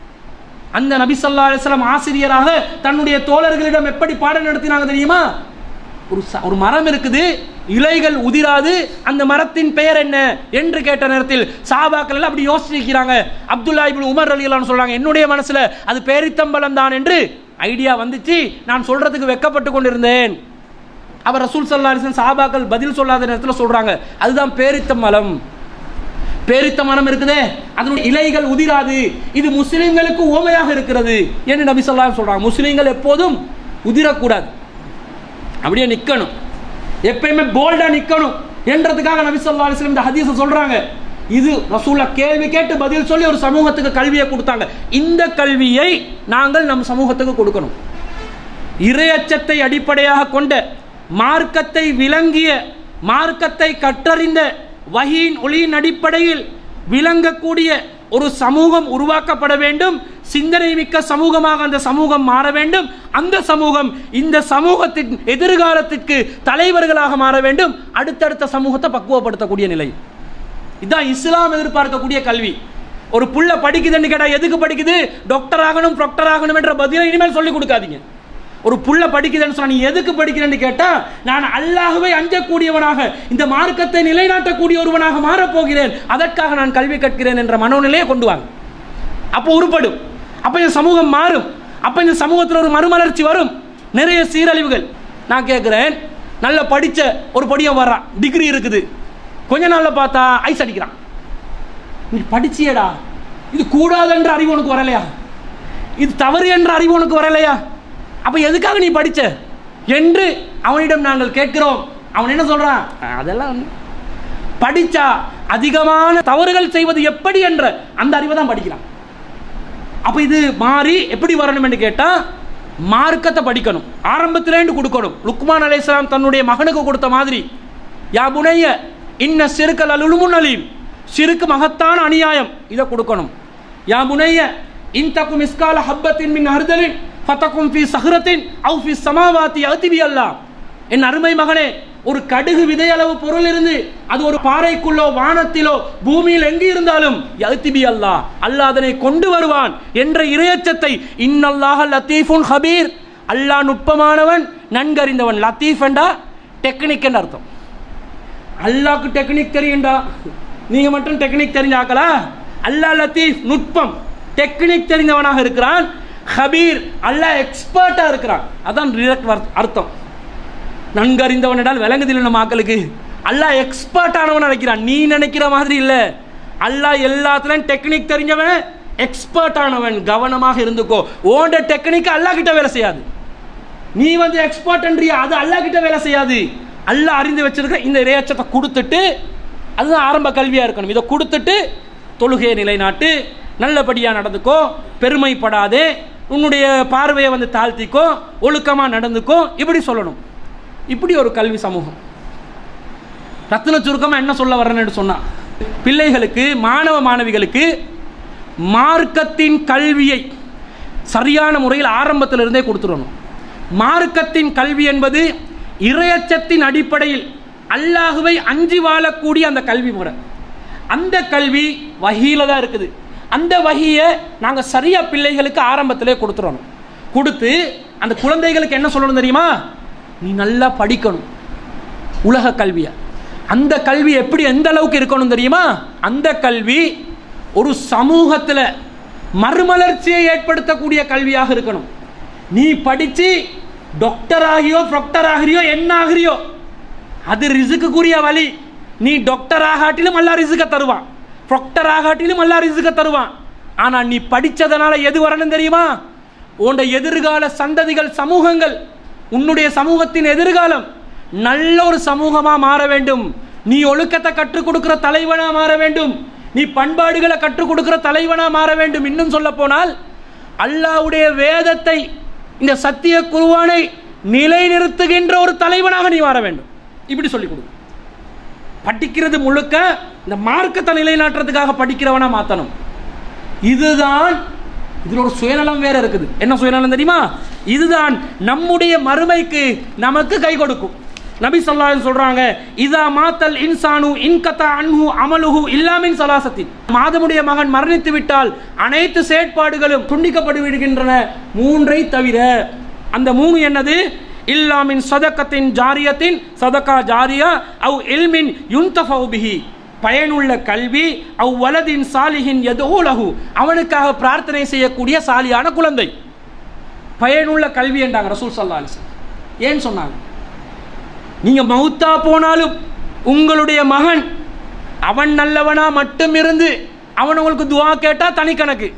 அந்த நபி ஸல்லல்லாஹு அலைஹி வஸல்லம் ஆசிரியராக தன்னுடைய தோழர்களிடம் எப்படி பாடம் நடத்தினாங்க தெரியுமா ஒரு ச- ஒரு மரம் இருக்குது இலைகள் உதிராது அந்த மரத்தின் பெயர் என்ன என்று கேட்ட நேரத்தில் சாபாக்கள் எல்லாம் அப்படி யோசிச்சிருக்கிறாங்க அப்துல்லா இப்னு உமர் ரலியல்லாஹு சொல்றாங்க என்னுடைய மனசுல அது பேரித்தம்பலம் தான் என்று ஐடியா வந்துச்சு நான் சொல்றதுக்கு வெக்கப்பட்டு கொண்டிருந்தேன் அவர் ரசூல் சல்லா அலிஸ்லாம் சாபாக்கள் பதில் சொல்லாத நேரத்தில் சொல்றாங்க அதுதான் பேரித்தம்பலம் பேரித்த மரம் இருக்குதே அதனுடைய இலைகள் உதிராது இது முஸ்லிம்களுக்கு ஓமையாக இருக்கிறது என்று நபி ஸல்லல்லாஹு அலைஹி சொல்றாங்க முஸ்லிம்கள் எப்போதும் உதிரக்கூடாது அப்படியே நிக்கணும் எப்பயுமே போல்டா நிக்கணும் என்றதுக்காக நபி ஸல்லல்லாஹு அலைஹி வஸல்லம் இந்த ஹதீஸை சொல்றாங்க இது ரசூலா கேள்வி கேட்டு பதில் சொல்லி ஒரு சமூகத்துக்கு கல்வியை கொடுத்தாங்க இந்த கல்வியை நாங்கள் நம் சமூகத்துக்கு கொடுக்கணும் இறையச்சத்தை அடிப்படையாக கொண்ட மார்க்கத்தை விளங்கிய மார்க்கத்தை கற்றறிந்த வஹீன் ஒளியின் அடிப்படையில் விளங்கக்கூடிய ஒரு சமூகம் உருவாக்கப்பட வேண்டும் சிந்தனை மிக்க சமூகமாக அந்த சமூகம் மாற வேண்டும் அந்த சமூகம் இந்த சமூகத்தின் எதிர்காலத்திற்கு தலைவர்களாக மாற வேண்டும் அடுத்தடுத்த சமூகத்தை பக்குவப்படுத்தக்கூடிய நிலை இதுதான் இஸ்லாம் எதிர்பார்க்கக்கூடிய கல்வி ஒரு புள்ள படிக்குதுன்னு கேட்டா எதுக்கு படிக்குது டாக்டர் ஆகணும் ப்ரொக்டர் ஆகணும் என்ற பதிலை இனிமேல் சொல்லி கொடுக்காதீங்க ஒரு புள்ள படிக்குதுன்னு சொன்னா நீ எதுக்கு படிக்கிறேன்னு கேட்டா நான் அல்லாஹ்வை அஞ்சக்கூடியவனாக இந்த மார்க்கத்தை நிலைநாட்டக்கூடிய ஒருவனாக மாறப் போகிறேன் அதற்காக நான் கல்வி கற்கிறேன் என்ற மனோநிலையை கொண்டு வாங்க அப்போ உருப்படும் அப்ப இந்த சமூகம் மாறும் அப்ப இந்த சமூகத்தில் ஒரு மறுமலர்ச்சி வரும் நிறைய சீரழிவுகள் நான் கேட்கிறேன் நல்ல படிச்ச ஒரு படியம் வர்றான் டிகிரி இருக்குது கொஞ்ச நாள்ல பார்த்தா ஐஸ் அடிக்கிறான் நீ படிச்சியடா இது கூடாதுன்ற அறிவு உனக்கு வரலையா இது தவறு என்ற அறிவு உனக்கு வரலையா அப்ப எதுக்காக நீ படிச்ச என்று அவனிடம் நாங்கள் கேட்கிறோம் அவன் என்ன சொல்றான் அதெல்லாம் ஒண்ணு. படிச்சா அதிகமான தவறுகள் செய்வது எப்படி என்ற அந்த அறிவை தான் படிக்கிறான் அப்ப இது மாறி எப்படி வரணும் என்று கேட்டா மார்க்கத்தை படிக்கணும் ஆரம்பத்திலேண்டு கொடுக்கணும் லுக்மான் அலைஹிஸ்ஸலாம் தன்னுடைய மகனுக்கு கொடுத்த மாதிரி யா புனைய இன்ன சிறுக்கல் அலுமுன் அலீம் சிறுக்கு மகத்தான அநியாயம் இதை கொடுக்கணும் யா புனைய இன் தக்கும் இஸ்கால ஹப்பத்தின் மின் அறுதலின் ஃபத்தக்கும் ஃபி சஹ்ரத்தின் அவு ஃபி சமாவாத்தி அத்திபி அல்லாஹ் என் அருமை மகனே ஒரு கடுகு விதையளவு பொருள் இருந்து அது ஒரு பாறைக்குள்ளோ வானத்திலோ பூமியில் எங்கு இருந்தாலும் யத்திபி அல்லாஹ் அல்லாஹ் அதனை கொண்டு வருவான் என்ற இரையச்சத்தை இன்னல்லாஹ லத்தீஃபுன் ஹபீர் அல்லாஹ் நுட்பமானவன் நன்கறிந்தவன் லத்தீஃப் என்றா டெக்னிக் என்று அர்த்தம் அல்லாஹ்க்கு டெக்னிக் தெரியும்டா நீங்க மட்டும் டெக்னிக் தெரிஞ்சாக்கலா அல்லாஹ் லத்தீஃப் நுட்பம் டெக்னிக் தெரிந்தவனாக இருக்கிறான் ஹபீர் அல்லாஹ் எக்ஸ்பர்ட்டா இருக்கிறான் அதான் direct அர்த்தம் நன்கறிந்தவன் என்றால் விளங்குதில்லை நம்ம மக்களுக்கு அல்லாஹ் எக்ஸ்பர்ட் ஆனவன் நினைக்கிறான் நீ நினைக்கிற மாதிரி இல்ல அல்லாஹ் எல்லாத்துலயும் டெக்னிக் தெரிஞ்சவன் எக்ஸ்பர்ட் ஆனவன் கவனமாக இருந்துக்கோ ஓண்ட டெக்னிக் அல்லாஹ் கிட்ட வேலை செய்யாது நீ வந்து எக்ஸ்பர்ட் என்றியா அது அல்லாஹ் கிட்ட வேலை செய்யாது அல்லாஹ் அறிந்து வச்சிருக்க இந்த இரையச்சத்தை கொடுத்துட்டு அதுதான் ஆரம்ப கல்வியா இருக்கணும் இதை கொடுத்துட்டு தொழுகையை நிலைநாட்டு நல்லபடியா நடந்துக்கோ பெருமைப்படாதே உன்னுடைய பார்வையை வந்து தாழ்த்திக்கோ ஒழுக்கமா நடந்துக்கோ இப்படி சொல்லணும் இப்படி ஒரு கல்வி சமூகம் ரத்தின சுருக்கமா என்ன சொல்ல வர்றேன்னு சொன்னா பிள்ளைகளுக்கு மாணவ மாணவிகளுக்கு மார்க்கத்தின் கல்வியை சரியான முறையில் ஆரம்பத்தில் இருந்தே கொடுத்துடணும் மார்க்கத்தின் கல்வி என்பது இரையச்சத்தின் அடிப்படையில் அல்லாஹுவை அஞ்சி வாழக்கூடிய அந்த கல்வி முறை அந்த கல்வி வகியில தான் இருக்குது அந்த வகியை நாங்கள் சரியா பிள்ளைகளுக்கு ஆரம்பத்திலே கொடுத்துடணும் கொடுத்து அந்த குழந்தைகளுக்கு என்ன சொல்லணும் தெரியுமா நீ நல்லா படிக்கணும் உலக கல்வியை அந்த கல்வி எப்படி எந்த அளவுக்கு இருக்கணும் தெரியுமா அந்த கல்வி ஒரு சமூகத்தில் மறுமலர்ச்சியை ஏற்படுத்தக்கூடிய கல்வியாக இருக்கணும் நீ படிச்சு டாக்டர் ஆகியோ ப்ரொக்டர் ஆகிறியோ என்ன ஆகிறியோ அது ரிசுக்குரிய வழி நீ டாக்டர் ஆகாட்டிலும் அல்லா ரிசுக்க தருவான் ப்ரொக்டர் ஆகாட்டிலும் அல்லா ரிசுக்க தருவான் ஆனா நீ படிச்சதனால எது வரணும் தெரியுமா உன்ட எதிர்கால சந்ததிகள் சமூகங்கள் உன்னுடைய சமூகத்தின் எதிர்காலம் நல்ல ஒரு சமூகமா மாற வேண்டும் நீ ஒழுக்கத்தை கற்றுக் கொடுக்கிற தலைவனா மாற வேண்டும் நீ பண்பாடுகளை கற்றுக் கொடுக்கிற தலைவனா மாற வேண்டும் இன்னும் சொல்ல போனால் அல்லாஹ்வுடைய வேதத்தை இந்த சத்திய குருவானை நிலைநிறுத்துகின்ற ஒரு தலைவனாக நீ வர வேண்டும் இப்படி சொல்லிக் கொடு படிக்கிறது முழுக்க இந்த மார்க்கத்தை நிலைநாட்டுறதுக்காக படிக்கிறவனா மாத்தணும் இதுதான் இதுல ஒரு சுயநலம் வேற இருக்குது என்ன சுயநலம் தெரியுமா இதுதான் நம்முடைய மறுமைக்கு நமக்கு கை கொடுக்கும் நபி ஸல்லல்லாஹு சொல்றாங்க இதா மாத்தல் இன்சானு இன்கதா அன்ஹு அமலுஹு இல்லாமின் சலாசத்தின் மாதமுடைய மகன் மரணித்து விட்டால் அனைத்து செயற்பாடுகளும் துண்டிக்கப்பட்டு விடுகின்றன மூன்றை தவிர அந்த மூணு என்னது இல்லாமின் சதக்கத்தின் ஜாரியத்தின் சதக்கா ஜாரியா அவ் இல்மின் யுன்தஃபவு பிஹி பயனுள்ள கல்வி அவ் வலதின் சாலிஹின் எதோலகு அவனுக்காக பிரார்த்தனை செய்யக்கூடிய சாலியான குழந்தை பயனுள்ள கல்வி என்றாங்க ரசூல் சல்லா அலிஸ்லாம் ஏன் சொன்னாங்க நீங்க மௌத்தா போனாலும் உங்களுடைய மகன் அவன் நல்லவனா மட்டும் இருந்து அவன் உங்களுக்கு துவா கேட்டா தனி கணக்கு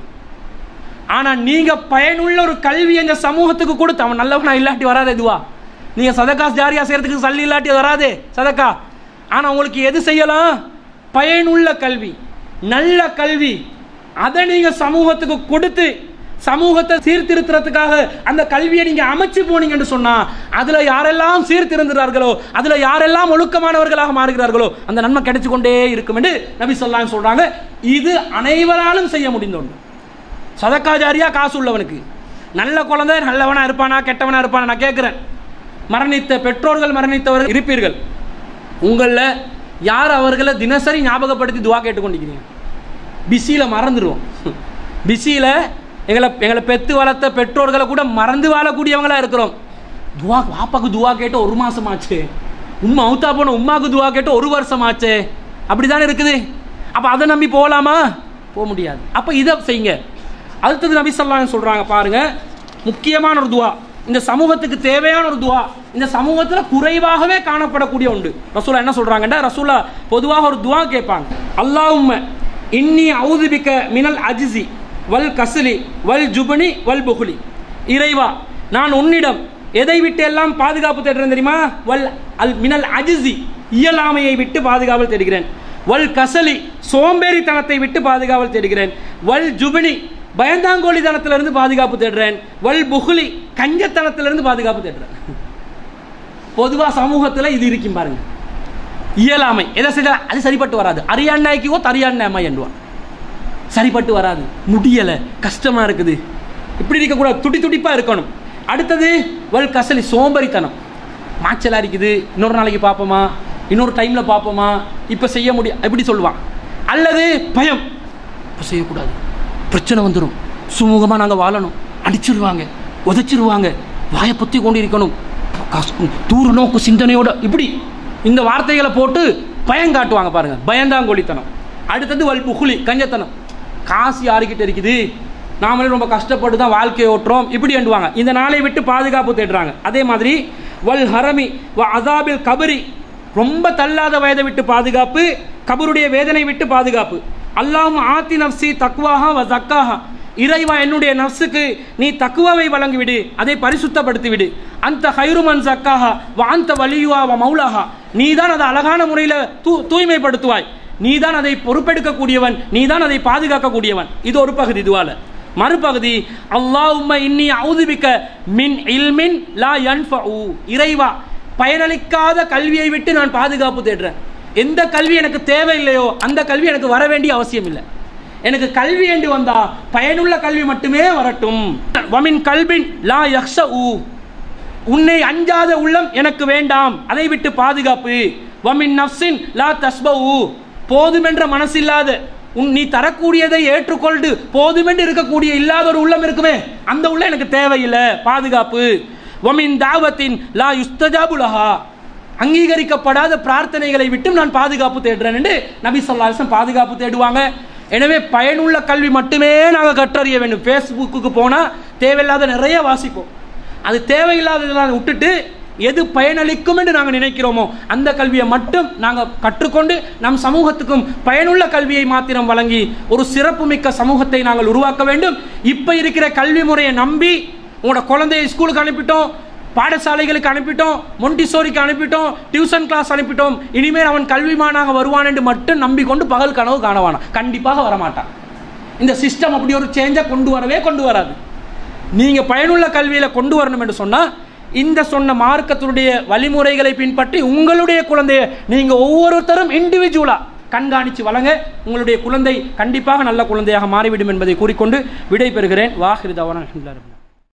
ஆனா நீங்க பயனுள்ள ஒரு கல்வி எங்க சமூகத்துக்கு கொடுத்து அவன் நல்லவனா இல்லாட்டி வராதே துவா நீங்க சதக்கா ஜாரியா செய்யறதுக்கு சல்லி இல்லாட்டி வராதே சதக்கா ஆனா உங்களுக்கு எது செய்யலாம் பயனுள்ள கல்வி நல்ல கல்வி அதை நீங்க சமூகத்துக்கு கொடுத்து சமூகத்தை சீர்திருத்துறதுக்காக அந்த கல்வியை நீங்க அமைச்சு போனீங்கன்னு சொன்னா அதுல யாரெல்லாம் சீர்திருந்துறார்களோ அதுல யாரெல்லாம் ஒழுக்கமானவர்களாக மாறுகிறார்களோ அந்த நன்மை கிடைச்சு கொண்டே இருக்கும் என்று நபி சொல்லான்னு சொல்றாங்க இது அனைவராலும் செய்ய முடிந்த ஒன்று சதக்காஜாரியா காசு உள்ளவனுக்கு நல்ல குழந்தை நல்லவனா இருப்பானா கெட்டவனா இருப்பானா நான் கேட்கிறேன் மரணித்த பெற்றோர்கள் மரணித்தவர்கள் இருப்பீர்கள் உங்களில் யார் அவர்களை தினசரி ஞாபகப்படுத்தி துவா கேட்டுக்கொண்டிருக்கிறீங்க பிஸியில் மறந்துடுவோம் பிஸியில் எங்களை எங்களை பெத்து வளர்த்த பெற்றோர்களை கூட மறந்து வாழக்கூடியவங்களா இருக்கிறோம் துவா வாப்பாக்கு துவா கேட்டு ஒரு மாசம் ஆச்சு உம்மா அவுத்தா போன உம்மாக்கு துவா கேட்டு ஒரு வருஷம் ஆச்சு அப்படிதானே இருக்குது அப்போ அதை நம்பி போகலாமா போக முடியாது அப்போ இதை செய்யுங்க அடுத்தது நபி சொல்லான்னு சொல்றாங்க பாருங்க முக்கியமான ஒரு துவா இந்த சமூகத்துக்கு தேவையான ஒரு துவா இந்த சமூகத்தில் குறைவாகவே காணப்படக்கூடிய உண்டு ரசூலா என்ன சொல்றாங்கன்னா ரசூலா பொதுவாக ஒரு துவா கேட்பாங்க அல்லாஹும்ம இன்னி அவுதுபிக்க மினல் அஜிசி வல் கசிலி வல் ஜுபனி வல் புகுலி இறைவா நான் உன்னிடம் எதை விட்டு எல்லாம் பாதுகாப்பு தேடுறேன் தெரியுமா வல் அல் மினல் அஜிசி இயலாமையை விட்டு பாதுகாவல் தேடுகிறேன் வல் கசலி சோம்பேறித்தனத்தை விட்டு பாதுகாவல் தேடுகிறேன் வல் ஜுபினி பயந்தாங்கோலித்தனத்திலிருந்து பாதுகாப்பு தேடுறேன் வல் புகுலி கஞ்சத்தனத்திலிருந்து பாதுகாப்பு தேடுறேன் பொதுவா சமூகத்தில் இது இருக்கும் பாருங்க இயலாமை எதை செய்தா அது சரிப்பட்டு வராது அரியாண்ணாய்க்குவோ தரியாண்ணாமா என்றுவான் சரிப்பட்டு வராது முடியலை கஷ்டமா இருக்குது இப்படி இருக்கக்கூடாது துடி துடிப்பா இருக்கணும் அடுத்தது வல் கசலி சோம்பரித்தனம் மாச்சலா இருக்குது இன்னொரு நாளைக்கு பார்ப்போமா இன்னொரு டைம்ல பார்ப்போமா இப்போ செய்ய முடியும் எப்படி சொல்லுவான் அல்லது பயம் இப்போ செய்யக்கூடாது பிரச்சனை வந்துடும் சுமூகமாக நாங்கள் வாழணும் அடிச்சிருவாங்க உதைச்சிருவாங்க வாயை பொத்தி கொண்டு இருக்கணும் கஷ்டம், தூர நோக்கு சிந்தனையோட இப்படி இந்த வார்த்தைகளை போட்டு பயம் காட்டுவாங்க பாருங்க பயந்தாங்கொழித்தனம் அடுத்தது வல் புகுலி கஞ்சத்தனம் காசு யாருக்கிட்ட இருக்குது நாமளே ரொம்ப கஷ்டப்பட்டு தான் வாழ்க்கையை ஓட்டுறோம் இப்படி எண்டுவாங்க இந்த நாளை விட்டு பாதுகாப்பு தேடுறாங்க அதே மாதிரி வல் ஹரமி வ அதாபில் கபரி ரொம்ப தள்ளாத வயதை விட்டு பாதுகாப்பு கபருடைய வேதனை விட்டு பாதுகாப்பு அல்லாஹ் ஆத்தி நப்சி தக்குவாஹா வ தக்காஹா இறைவா என்னுடைய நப்சுக்கு நீ தக்குவாவை வழங்கிவிடு அதை பரிசுத்தப்படுத்தி விடு அந்த ஹைருமன் சக்காஹா வ அந்த வலியுவா வ மௌலாஹா நீ தான் அதை அழகான முறையில் தூ தூய்மைப்படுத்துவாய் நீ தான் அதை பொறுப்பெடுக்கக்கூடியவன் நீ தான் அதை பாதுகாக்கக்கூடியவன் இது ஒரு பகுதி இதுவால மறுபகுதி அல்லாஹும்ம இன்னி அவுதுபிக்க மின் இல்மின் லா யன்ஃபஉ இறைவா பயனளிக்காத கல்வியை விட்டு நான் பாதுகாப்பு தேடுறேன் எந்த கல்வி எனக்கு தேவையில்லையோ அந்த கல்வி எனக்கு வர வேண்டிய அவசியம் இல்லை எனக்கு கல்வி என்று வந்தா பயனுள்ள கல்வி மட்டுமே வரட்டும் வமின் கல்பின் லா யக்ஷ உன்னை அஞ்சாத உள்ளம் எனக்கு வேண்டாம் அதை விட்டு பாதுகாப்பு வமின் நஃப்சின் லா தஸ்பவு போதுமென்ற மனசில்லாத உன் நீ தரக்கூடியதை ஏற்றுக்கொண்டு போதுமென்று இருக்கக்கூடிய இல்லாத ஒரு உள்ளம் இருக்குமே அந்த உள்ளம் எனக்கு தேவையில்லை பாதுகாப்பு வமின் தாவத்தின் லா யுஸ்தஜாபுலஹா அங்கீகரிக்கப்படாத பிரார்த்தனைகளை விட்டும் நான் பாதுகாப்பு தேடுறேன் என்று நபி சொல்லாசம் பாதுகாப்பு தேடுவாங்க எனவே பயனுள்ள கல்வி மட்டுமே நாங்கள் கற்றறிய வேண்டும் ஃபேஸ்புக்கு போனால் தேவையில்லாத நிறைய வாசிப்போம் அது தேவையில்லாததெல்லாம் விட்டுட்டு எது பயனளிக்கும் என்று நாங்கள் நினைக்கிறோமோ அந்த கல்வியை மட்டும் நாங்கள் கற்றுக்கொண்டு நம் சமூகத்துக்கும் பயனுள்ள கல்வியை மாத்திரம் வழங்கி ஒரு சிறப்புமிக்க சமூகத்தை நாங்கள் உருவாக்க வேண்டும் இப்போ இருக்கிற கல்வி முறையை நம்பி உங்களோட குழந்தையை ஸ்கூலுக்கு அனுப்பிட்டோம் பாடசாலைகளுக்கு அனுப்பிட்டோம் மொண்டிசோரிக்கு அனுப்பிட்டோம் டியூஷன் கிளாஸ் அனுப்பிட்டோம் இனிமேல் அவன் கல்விமானாக வருவான் என்று மட்டும் நம்பிக்கொண்டு பகல் கனவு காணவானான் கண்டிப்பாக வரமாட்டான் இந்த சிஸ்டம் அப்படி ஒரு சேஞ்சை கொண்டு வரவே கொண்டு வராது நீங்கள் பயனுள்ள கல்வியில் கொண்டு வரணும் என்று சொன்னால் இந்த சொன்ன மார்க்கத்தினுடைய வழிமுறைகளை பின்பற்றி உங்களுடைய குழந்தையை நீங்கள் ஒவ்வொருத்தரும் இண்டிவிஜுவலாக கண்காணித்து வழங்க உங்களுடைய குழந்தை கண்டிப்பாக நல்ல குழந்தையாக மாறிவிடும் என்பதை கூறிக்கொண்டு விடை பெறுகிறேன் வாஹிருதவன்